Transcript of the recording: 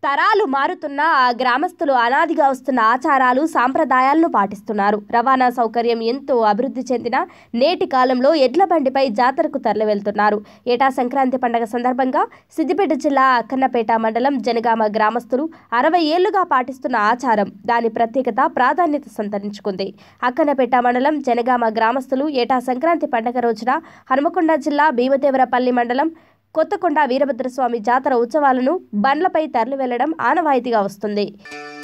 తరాలు మారుతున్న ఆ గ్రామస్తులు అనాదిగా వస్తున్న ఆచారాలు సాంప్రదాయాలను పాటిస్తున్నారు రవాణా సౌకర్యం ఎంతో అభివృద్ధి చెందిన నేటి కాలంలో ఎడ్ల బండిపై జాతరకు తరలి వెళ్తున్నారు ఏటా సంక్రాంతి పండగ సందర్భంగా సిద్దిపేట జిల్లా అక్కన్నపేట మండలం జనగామ గ్రామస్తులు అరవై ఏళ్లుగా పాటిస్తున్న ఆచారం దాని ప్రత్యేకత ప్రాధాన్యత సంతరించుకుంది అక్కన్నపేట మండలం జనగామ గ్రామస్తులు ఏటా సంక్రాంతి పండగ రోజున హనుమకొండ జిల్లా భీమదేవరపల్లి మండలం కొత్తకొండ వీరభద్రస్వామి జాతర ఉత్సవాలను బండ్లపై తరలి వెళ్లడం ఆనవాయితీగా వస్తుంది